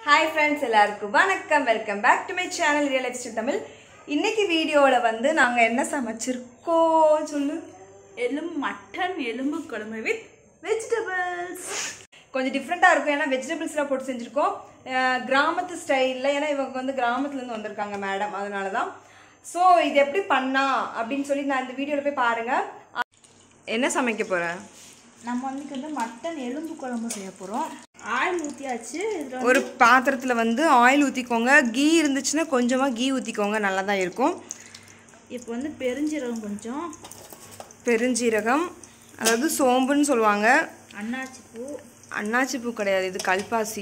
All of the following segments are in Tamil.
ஹாய் ஃப்ரெண்ட்ஸ் எல்லாருக்கும் வணக்கம் welcome back to my channel real life style Tamil இன்னைக்கு வீடியோவில் வந்து நாங்கள் என்ன சமைச்சிருக்கோம் சொல்லு எலும்பு மட்டன் எலும்பு குழம்பு வித் வெஜிடபிள்ஸ் கொஞ்சம் டிஃப்ரெண்ட்டாக இருக்கும் ஏன்னா வெஜிடபிள்ஸ்லாம் போட்டு செஞ்சுருக்கோம் அஹ் கிராமத்து ஸ்டைலில் ஏன்னா இவங்க வந்து கிராமத்துலேருந்து வந்திருக்காங்க மேடம் அதனால தான் ஸோ இது எப்படி பண்ணா அப்படின்னு சொல்லி நான் இந்த வீடியோவில் போய் பாருங்கள் என்ன சமைக்க போகிறேன் நம்ம வந்து வந்து மட்டன் எலும்பு குழம்பு செய்ய போகிறோம் ஆயில் ஊற்றியாச்சு இதில் ஒரு பாத்திரத்தில் வந்து ஆயில் ஊற்றிக்கோங்க கீ இருந்துச்சுன்னா கொஞ்சமாக கீ ஊற்றிக்கோங்க நல்லா தான் இருக்கும் இப்போ வந்து பெருஞ்சீரகம் கொஞ்சம் பெருஞ்சீரகம் அதாவது சோம்புன்னு சொல்லுவாங்க அன்னாச்சி பூ அன்னாச்சி பூ கிடையாது இது கல்பாசி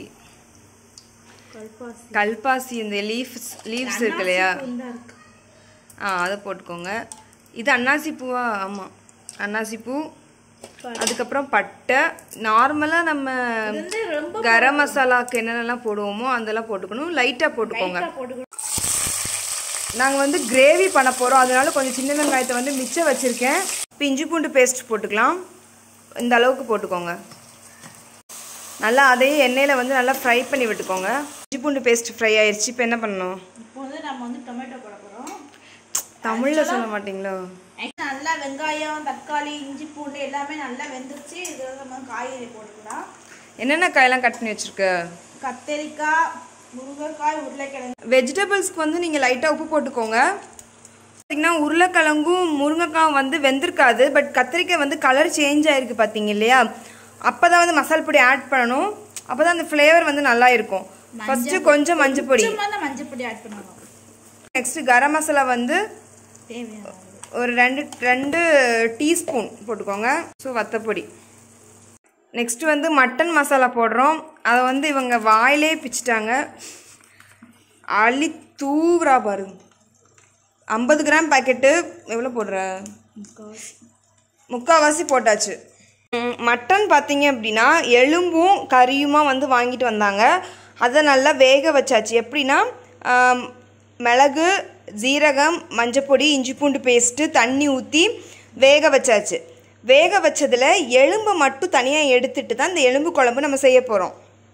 கல்பாசி கல்பாசி இந்த லீஃப்ஸ் லீவ்ஸ் இருக்கு இல்லையா பூந்தா இருக்கு ஆ அதை போட்டுக்கோங்க இது அன்னாசி பூவா ஆமாம் அன்னாசி பூ அதுக்கப்புறம் பட்டை நார்மலாக நம்ம இது வந்து ரொம்ப கரம் மசாலாக்கு என்னென்னலாம் போடுவோமோ அதெல்லாம் போட்டுக்கணும் லைட்டாக போட்டுக்கோங்க போட்டுக்கணும் நாங்கள் வந்து கிரேவி பண்ண போகிறோம் அதனால கொஞ்சம் சின்ன வெங்காயத்தை வந்து மிச்சம் வச்சுருக்கேன் இப்போ இஞ்சி பூண்டு பேஸ்ட் போட்டுக்கலாம் இந்த அளவுக்கு போட்டுக்கோங்க நல்லா அதையும் எண்ணெயில் வந்து நல்லா ஃப்ரை பண்ணி விட்டுக்கோங்க இஞ்சி பூண்டு பேஸ்ட் ஃப்ரை ஆயிடுச்சு இப்போ என்ன பண்ணணும் இப்போ வந்து நம்ம வந்து டொமேட்டோ போட போகிறோம் தமிழில் சொல்ல மாட்டீங்களோ நல்லா வெங்காயம் தக்காளி இஞ்சி பூண்டு எல்லாமே நல்லா வெந்துருச்சு இதில் நம்ம காய்கறி போட்டுக்கலாம் என்னென்ன காயெல்லாம் கட் பண்ணி வச்சுருக்க கத்தரிக்காய் முருங்கைக்காய் உருளைக்கிழங்கு வெஜிடபிள்ஸ்க்கு வந்து நீங்கள் லைட்டாக உப்பு போட்டுக்கோங்க பார்த்தீங்கன்னா உருளைக்கிழங்கும் முருங்கைக்காய் வந்து வெந்திருக்காது பட் கத்திரிக்காய் வந்து கலர் சேஞ்ச் ஆயிருக்கு பார்த்தீங்க இல்லையா அப்போ தான் வந்து மசால் பொடி ஆட் பண்ணணும் அப்போ தான் அந்த ஃப்ளேவர் வந்து நல்லா இருக்கும் ஃபஸ்ட்டு கொஞ்சம் மஞ்சள் பொடி கொஞ்சமாக தான் மஞ்சள் பொடி ஆட் பண்ணணும் நெக்ஸ்ட்டு கரம் மசாலா வந்து தேவையான ஒரு ரெண்டு ரெண்டு டீஸ்பூன் போட்டுக்கோங்க ஸோ வத்தப்பொடி நெக்ஸ்ட்டு வந்து மட்டன் மசாலா போடுறோம் அதை வந்து இவங்க வாயிலே பிச்சிட்டாங்க அள்ளி தூவுறா பாரு ஐம்பது கிராம் பாக்கெட்டு எவ்வளோ போடுற முக்கால்வாசி போட்டாச்சு ம், மட்டன் பார்த்தீங்க அப்படின்னா எலும்பும் கறியுமா வந்து வாங்கிட்டு வந்தாங்க அதை நல்லா வேக வச்சாச்சு எப்படின்னா ஆம், மிளகு ஜீரகம் மஞ்சப்பொடி இஞ்சி பூண்டு பேஸ்ட்டு தண்ணி ஊற்றி வேக வச்சாச்சு வேக வச்சதில் எலும்பை மட்டும் தனியாக எடுத்துட்டு தான் இந்த எலும்பு குழம்பு நம்ம செய்ய போகிறோம்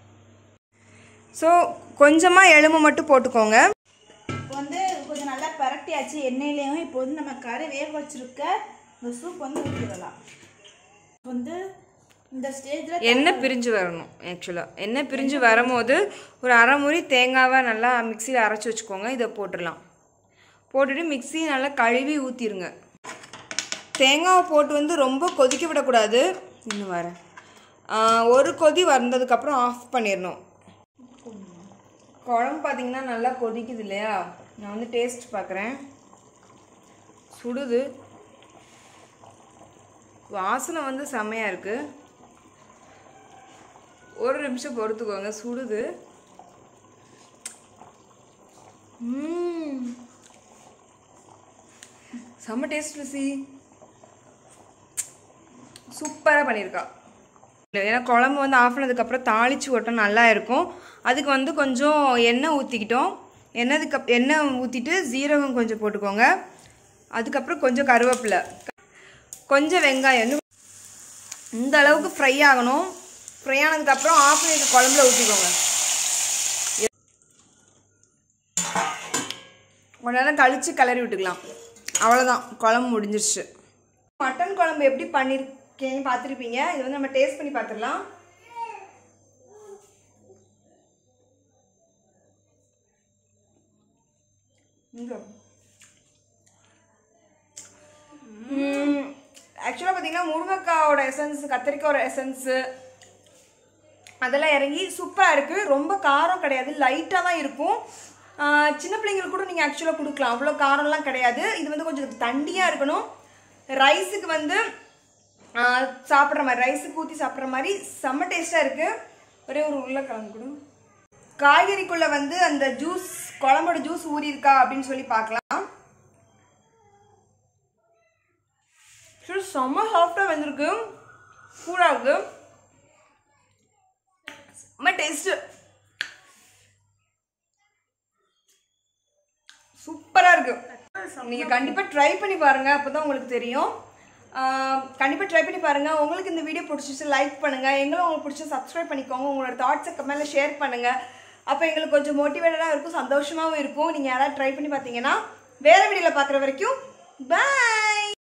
ஸோ கொஞ்சமாக எலும்பு மட்டும் போட்டுக்கோங்க இப்போ வந்து கொஞ்சம் நல்லா பரட்டியாச்சு எண்ணெயிலையும் இப்போ வந்து நம்ம கறி வேக வச்சிருக்க இந்த சூப் வந்து ஊற்றிடலாம் வந்து இந்த ஸ்டேஜில் எண்ணெய் பிரிஞ்சு வரணும் ஆக்சுவலாக எண்ணெய் பிரிஞ்சு வரும்போது ஒரு அரை முறி தேங்காவை நல்லா மிக்சியில் அரைச்சி வச்சுக்கோங்க இதை போட்டுடலாம் போட்டுட்டு மிக்ஸி நல்லா கழுவி ஊற்றிடுங்க தேங்காவை போட்டு வந்து ரொம்ப கொதிக்க விடக்கூடாது இன்னும் வரேன் ஆஹ், ஒரு கொதி வந்ததுக்கப்புறம் ஆஃப் பண்ணிடணும் குழம்பு பார்த்தீங்கன்னா நல்லா கொதிக்குது இல்லையா நான் வந்து டேஸ்ட் பார்க்குறேன் சுடுது வாசனை வந்து செம்மையாக இருக்குது ஒரு நிமிஷம் பொறுத்துக்கோங்க சுடுது ம்ம். செம்ம டேஸ்ட் ருசி சூப்பராக பண்ணியிருக்கா இல்லை, ஏன்னா குழம்பு வந்து ஆஃப் பண்ணதுக்கப்புறம் தாளிச்சு ஓட்டம் நல்லா இருக்கும் அதுக்கு வந்து கொஞ்சம் எண்ணெய் ஊற்றிக்கிட்டோம் எண்ணெய்க்கு அப் எண்ணெய் ஊற்றிட்டு ஜீரகம் கொஞ்சம் போட்டுக்கோங்க அதுக்கப்புறம் கொஞ்சம் கருவேப்பிலை கொஞ்சம் வெங்காயம் இன்னும் இந்த அளவுக்கு ஃப்ரை ஆகணும் ஃப்ரை ஆனதுக்கப்புறம் ஆஃப் பண்ணிட்டு குழம்புல ஊற்றிக்கோங்க கொஞ்ச நேரம் கழித்து கிளறி விட்டுக்கலாம் அவ்வளோதான் குழம்பு முடிஞ்சிருச்சு மட்டன் குழம்பு எப்படி பண்ணியிருக்கேன்னு பார்த்துருப்பீங்க இது வந்து நம்ம டேஸ்ட் பண்ணி பார்த்துடலாம் இங்க ஆக்சுவலாக பார்த்தீங்கன்னா முருங்கைக்காவோட எசன்ஸ் கத்திரிக்காயோட எசன்ஸு அதெல்லாம் இறங்கி சூப்பராக இருக்குது ரொம்ப காரம் கிடையாது லைட்டாக தான் இருக்கும் ஆஹ் சின்ன பிள்ளைங்களுக்கு கூட நீங்கள் ஆக்சுவலாக கொடுக்கலாம் அவ்வளோ காரம்லாம் கிடையாது இது வந்து கொஞ்சம் தண்டியாக இருக்கணும் ரைஸுக்கு வந்து ஆஹ் சாப்பிட்ற மாதிரி ரைஸுக்கு ஊற்றி சாப்பிட்ற மாதிரி செம்ம டேஸ்ட்டாக இருக்குது ஒரே ஒரு உருளைக்கிழங்கு கூட காய்கறிக்குள்ளே வந்து அந்த ஜூஸ் குழம்போட ஜூஸ் ஊறி இருக்கா அப்படின்னு சொல்லி பார்க்கலாம் சரி, செம்ம சாஃப்டாக வந்திருக்கு சூடாக இருக்கு செம்ம டேஸ்ட்டு சூப்பராக இருக்கு நீங்கள் கண்டிப்பாக ட்ரை பண்ணி பாருங்கள் அப்போ தான் உங்களுக்கு தெரியும் கண்டிப்பாக ட்ரை பண்ணி பாருங்கள் உங்களுக்கு இந்த வீடியோ பிடிச்சிச்சு லைக் பண்ணுங்கள் எங்களும் உங்களுக்கு பிடிச்சி சப்ஸ்கிரைப் பண்ணிக்கோங்க உங்களோட தாட்ஸை கமெண்ட்ல ஷேர் பண்ணுங்கள் அப்போ எங்களுக்கு கொஞ்சம் மோட்டிவேட்டடாக இருக்கும் சந்தோஷமாகவும் இருக்கும் நீங்கள் யாராவது ட்ரை பண்ணி பார்த்தீங்கன்னா வேறு வீடியோவில் பார்க்குற வரைக்கும் பாய்